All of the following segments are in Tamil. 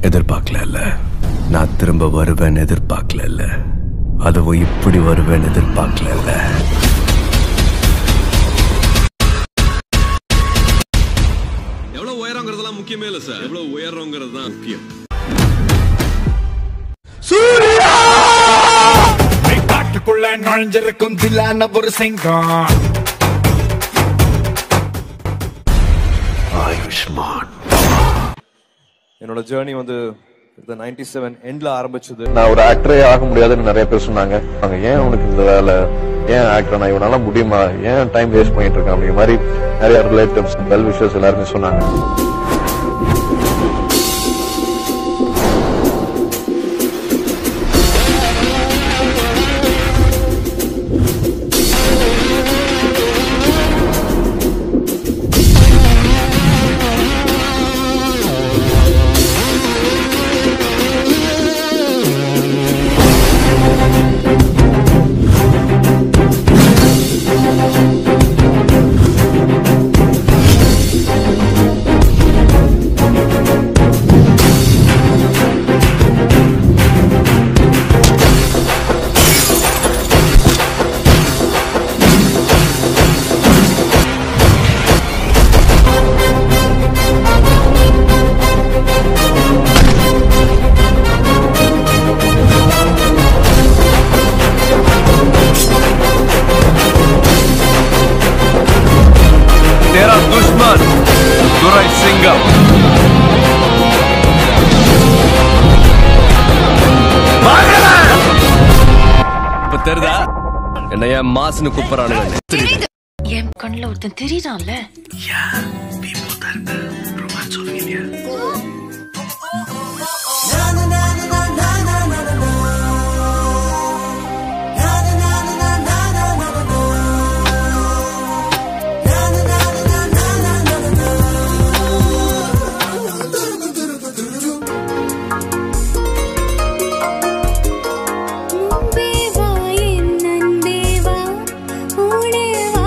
எதிர்பார்க்கல இல்ல நான் திரும்ப வருவேன் எதிர்பார்க்கல இல்ல அதுவும் இப்படி வருவேன் எதிர்பார்க்கல இல்ல எவ்வளவு உயரங்கிறதெல்லாம் முக்கியமே இல்ல சார் எவ்வளவு உயரங்கிறது தான் முக்கியம் காட்டுக்குள்ள நுழைஞ்சிருக்கும் தில்லான ஒரு சிங்கம் ஆயுஷ்மான் என்னோட ஜேர்னி வந்து இந்த நைன்டி செவன் எண்ட்ல ஆரம்பிச்சது நான் ஒரு ஆக்டரே ஆக முடியாதுன்னு நிறைய பேர் சொன்னாங்க நாங்க ஏன் உனக்கு இந்த வேலை ஏன் ஆக்டர் நான் இவனால முடியுமா ஏன் டைம் வேஸ்ட் பண்ணிட்டு இருக்கேன் அப்படிங்கிற மாதிரி நிறைய ரிலேட்டிவ்ஸ் வெல் விஷஸ் எல்லாருமே சொன்னாங்க तेरा दुश्मन दुराई सिंगम இப்ப தெரியுதா என்ன ஏன் மாசுன்னு கூப்பிடறானுங்க தெரியுது என் கண்ணுல ஒருத்தன் தெரியறான்ல முன்பேவா என் நன்பேவா உணேவா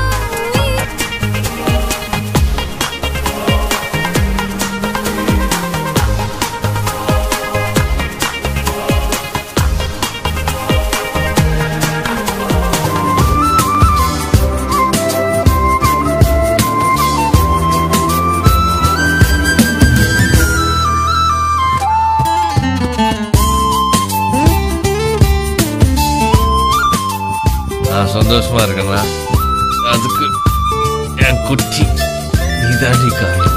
நான் சந்தோஷமா இருக்கேன்னா அதுக்கு என் குட்டி நீதாண்டி காரணம்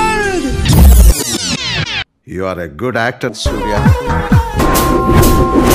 You are a good actor, Surya.